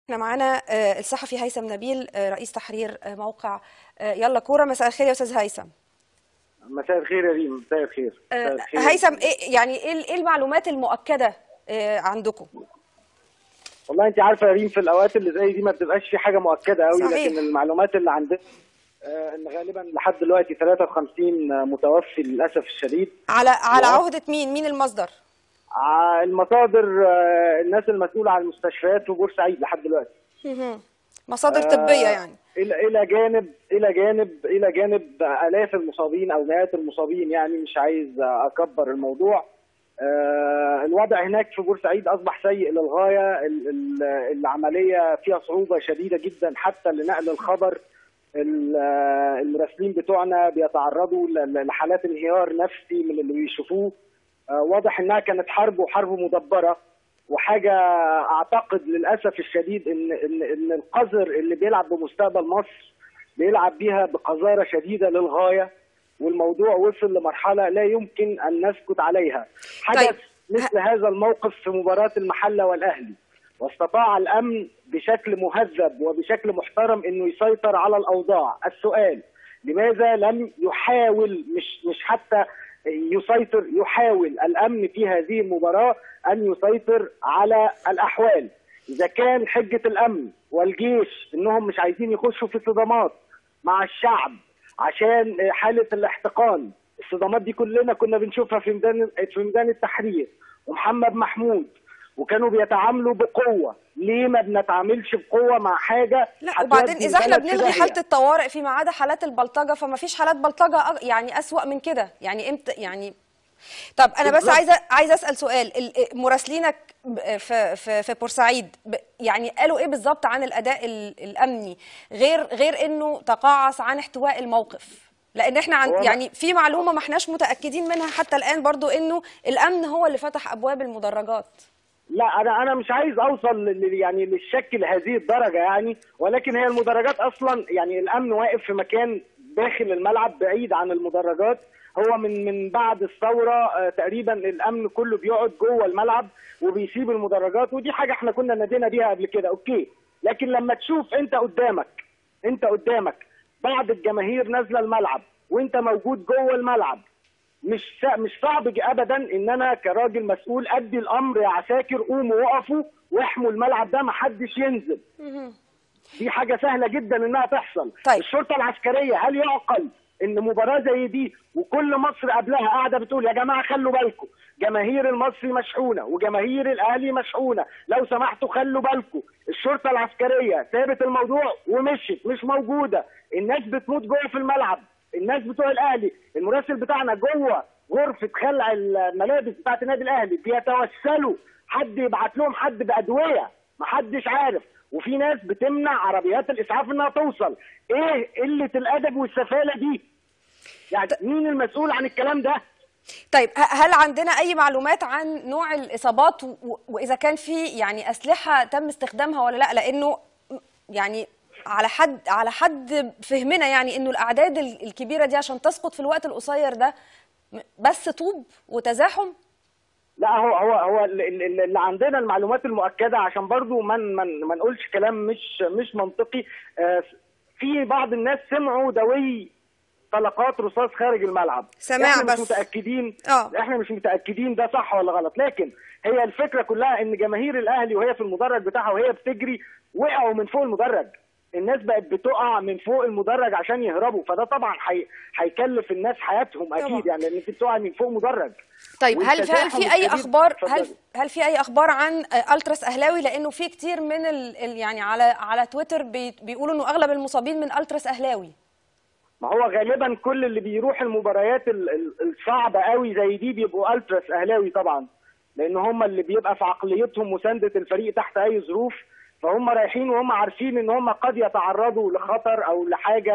احنا معانا آه، الصحفي هيثم نبيل آه، رئيس تحرير آه، موقع آه، يلا كوره مساء الخير يا استاذ هيثم مساء الخير يا ريم مساء الخير مساء آه، الخير. هيثم ايه يعني ايه إيه المعلومات المؤكده آه، عندكم والله انت عارفه يا ريم في الاوقات اللي زي دي ما بتبقاش في حاجه مؤكده قوي صحيح. لكن المعلومات اللي عندنا آه، ان غالبا لحد دلوقتي 53 متوفي للاسف الشديد على على واو. عهده مين مين المصدر ع- المصادر آه، الناس المسؤوله عن المستشفيات في بورسعيد لحد دلوقتي مهم. مصادر طبيه يعني الى الى جانب الى جانب الى جانب الاف المصابين او مئات المصابين يعني مش عايز اكبر الموضوع آه، الوضع هناك في بورسعيد اصبح سيء للغايه ال- ال- العمليه فيها صعوبه شديده جدا حتى لنقل الخبر ال- آه، المراسلين بتوعنا بيتعرضوا ل- ل- لحالات انهيار نفسي من اللي بيشوفوه آه، واضح انها كانت حرب وحرب مدبره وحاجه اعتقد للاسف الشديد ان ان ان القذر اللي بيلعب بمستقبل مصر بيلعب بيها بقذاره شديده للغايه والموضوع وصل لمرحله لا يمكن ان نسكت عليها حدث طيب. مثل هذا الموقف في مباراه المحله والاهلي واستطاع الامن بشكل مهذب وبشكل محترم انه يسيطر على الاوضاع السؤال لماذا لم يحاول مش مش حتى يسيطر يحاول الامن في هذه المباراه ان يسيطر على الاحوال اذا كان حجه الامن والجيش انهم مش عايزين يخشوا في صدامات مع الشعب عشان حاله الاحتقان الصدامات دي كلنا كنا بنشوفها في ميدان في ميدان التحرير ومحمد محمود وكانوا بيتعاملوا بقوه ليه ما بنتعاملش بقوه مع حاجه لا هتودي وبعدين اذا احنا البلد في بنلغي داهية؟ حاله الطوارئ فيما عدا حالات البلطجه فما فيش حالات بلطجه أغ- يعني اسوأ من كده يعني امتى يعني طب انا بس بالظبط. عايزه عايزه اسال سؤال ال- مراسلينك ب- في في في بورسعيد ب- يعني قالوا ايه بالظبط عن الاداء ال- الامني غير غير انه تقاعس عن احتواء الموقف لان احنا عن هو أنا- يعني في معلومه ما احناش متاكدين منها حتى الان برضو انه الامن هو اللي فتح ابواب المدرجات لا انا انا مش عايز اوصل لل- يعني للشك لهذه الدرجه يعني ولكن هي المدرجات اصلا يعني الامن واقف في مكان داخل الملعب بعيد عن المدرجات هو من من بعد الثوره آه، تقريبا الامن كله بيقعد جوه الملعب وبيسيب المدرجات ودي حاجه احنا كنا نادينا بيها قبل كده اوكي لكن لما تشوف انت قدامك انت قدامك بعض الجماهير نازله الملعب وانت موجود جوه الملعب مش سا- مش صعب ج- ابدا ان انا كراجل مسؤول ادي الامر يا عساكر قوموا وقفوا واحموا الملعب ده ما حدش ينزل دي حاجه سهله جدا انها تحصل طيب. الشرطه العسكريه هل يعقل ان مباراه زي دي وكل مصر قبلها قاعده بتقول يا جماعه خلوا بالكم جماهير المصري مشحونه وجماهير الاهلي مشحونه لو سمحتوا خلوا بالكم الشرطه العسكريه سابت الموضوع ومشت مش موجوده الناس بتموت جوه في الملعب الناس بتوع الاهلي المراسل بتاعنا جوه غرفه خلع الملابس بتاعت النادي الاهلي بيتوسلوا حد يبعت لهم حد بادويه محدش عارف وفي ناس بتمنع عربيات الاسعاف انها توصل ايه قله الادب والسفاله دي يعني مين المسؤول عن الكلام ده طيب ه- هل عندنا اي معلومات عن نوع الاصابات و- و- واذا كان في يعني اسلحه تم استخدامها ولا لا لانه يعني على حد على حد فهمنا يعني انه الاعداد ال- الكبيره دي عشان تسقط في الوقت القصير ده م- بس طوب وتزاحم لا هو هو هو ال- ال- اللي عندنا المعلومات المؤكده عشان برضو ما من ما نقولش كلام مش مش منطقي آه، في بعض الناس سمعوا دوي طلقات رصاص خارج الملعب سماع احنا بس. مش متاكدين آه. احنا مش متاكدين ده صح ولا غلط لكن هي الفكره كلها ان جماهير الاهلي وهي في المدرج بتاعها وهي بتجري وقعوا من فوق المدرج الناس بقت بتقع من فوق المدرج عشان يهربوا فده طبعا هي- هيكلف الناس حياتهم اكيد طبعا. يعني لان انت بتقع من فوق مدرج طيب هل هل والتزاحم في اي الشديد- اخبار هل اتفضلي. هل في اي اخبار عن آه، التراس اهلاوي لانه في كتير من ال ال- يعني على على تويتر بي بيقولوا انه اغلب المصابين من التراس اهلاوي ما هو غالبا كل اللي بيروح المباريات ال- ال- الصعبه قوي زي دي بيبقوا التراس اهلاوي طبعا لان هم اللي بيبقى في عقليتهم مسانده الفريق تحت اي ظروف فهم رايحين وهم عارفين ان هم قد يتعرضوا لخطر او لحاجه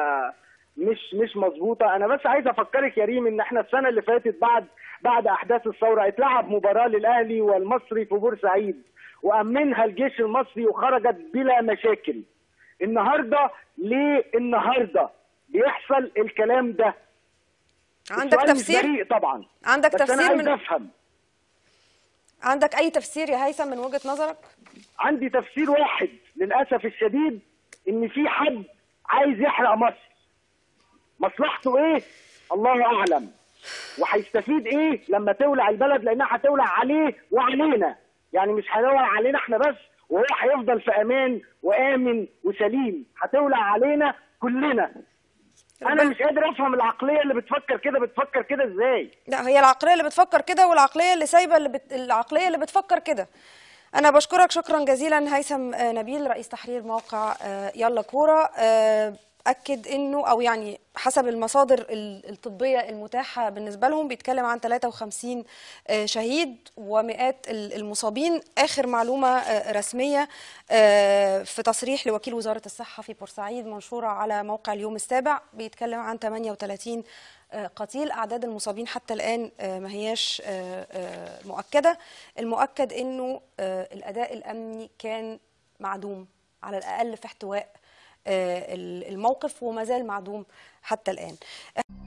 مش مش مظبوطه انا بس عايز افكرك يا ريم ان احنا السنه اللي فاتت بعد بعد احداث الثوره اتلعب مباراه للاهلي والمصري في بورسعيد وامنها الجيش المصري وخرجت بلا مشاكل النهارده ليه النهارده بيحصل الكلام ده عندك السؤال مش تفسير بريء طبعا عندك بس تفسير انا عايز من افهم عندك اي تفسير يا هيثم من وجهة نظرك عندي تفسير واحد للاسف الشديد ان في حد عايز يحرق مصر مصلحته ايه الله اعلم وهيستفيد ايه لما تولع البلد لانها هتولع عليه وعلينا يعني مش هتولع علينا احنا بس وهو هيفضل في امان وامن وسليم هتولع علينا كلنا انا مش قادر افهم العقليه اللي بتفكر كده بتفكر كده ازاي لا هي العقليه اللي بتفكر كده والعقليه اللي سايبه اللي بت... العقليه اللي بتفكر كده انا بشكرك شكرا جزيلا هيثم آه، نبيل رئيس تحرير موقع آه، يلا كوره آه، اكد انه او يعني حسب المصادر ال- الطبيه المتاحه بالنسبه لهم بيتكلم عن 53 آه، شهيد ومئات ال- المصابين اخر معلومه آه، رسميه آه، في تصريح لوكيل وزاره الصحه في بورسعيد منشوره على موقع اليوم السابع بيتكلم عن 38 آه، قتيل اعداد المصابين حتى الان آه، ما هياش آه، آه، مؤكده المؤكد انه آه، الاداء الامني كان معدوم على الاقل في احتواء آه، الموقف وما زال معدوم حتى الان